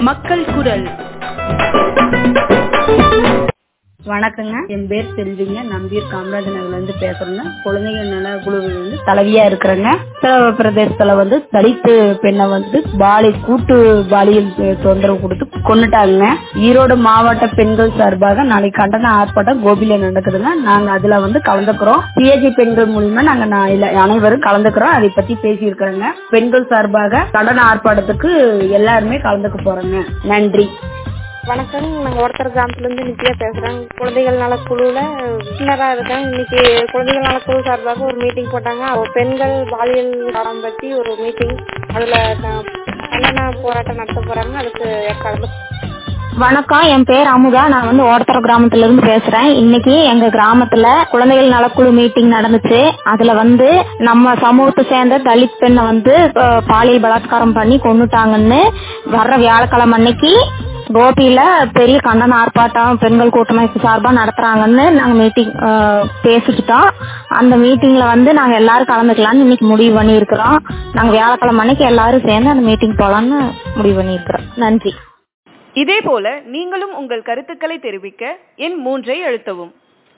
மக்கள் குரல் வணக்கங்க என் பேர் செல்விங்க நம்பியூர் காமராஜர் நகர்ல இருந்து பேசுறேங்க குழந்தைகள் நல குழுவில் வந்து தலைவியா இருக்கிறேங்க உத்தரவு பிரதேசத்துல வந்து தலித்து பெண்ணை வந்து பாலி கூட்டு பாலியல் தொந்தரவு கொடுத்து கொண்டுட்டாங்க ஈரோடு மாவட்ட பெண்கள் சார்பாக நாளைக்கு கண்டன ஆர்ப்பாட்டம் கோபியில நடக்குதுங்க நாங்க அதுல வந்து கலந்துக்கிறோம் சிஏஜி பெண்கள் மூலியமா நாங்க நா- இல்ல- அனைவரும் கலந்துக்கிறோம் அதை பத்தி பேசி இருக்கிறோங்க பெண்கள் சார்பாக கண்டன ஆர்ப்பாட்டத்துக்கு எல்லாருமே கலந்துக்க போறோங்க நன்றி வணக்கம் நாங்கள் ஒருத்தர் கிராமத்துலேருந்து நித்யா பேசுகிறேன் குழந்தைகள் நலக்குழுவில் உறுப்பினராக இருக்கேன் இன்னைக்கு குழந்தைகள் நலக்குழு சார்பாக ஒரு மீட்டிங் போட்டாங்க அவ பெண்கள் பாலியல் தாரம் பற்றி ஒரு மீட்டிங் அதில் கண்டன போராட்டம் நடத்த போகிறாங்க அதுக்கு கலந்து வணக்கம் என் பேர் அமுதா நான் வந்து ஓடத்தர கிராமத்துல இருந்து பேசுறேன் இன்னைக்கு எங்க கிராமத்துல குழந்தைகள் நலக்குழு மீட்டிங் நடந்துச்சு அதுல வந்து நம்ம சமூகத்தை சேர்ந்த தலித் பெண்ணை வந்து அஹ், பாலியல் பலாத்காரம் பண்ணி கொன்னுட்டாங்கன்னு வர்ற வியாழக்கிழமை அன்னைக்கு கோபியில பெரிய கண்டன ஆர்ப்பாட்டம் பெண்கள் கூட்டமைப்பு சார்பா நடத்துறாங்கன்னு நாங்க மீட்டிங் பேசிக்கிட்டோம் அந்த மீட்டிங்ல வந்து நாங்க எல்லாரும் கலந்துக்கலாம்னு இன்னைக்கு முடிவு பண்ணியிருக்கிறோம் நாங்க வியாழக்கிழமை அன்னைக்கு எல்லாரும் சேர்ந்து அந்த மீட்டிங் போலாம்னு முடிவு பண்ணியிருக்கிறோம் நன்றி இதேபோல நீங்களும் உங்கள் கருத்துக்களை தெரிவிக்க எண் மூன்றை அழுத்தவும்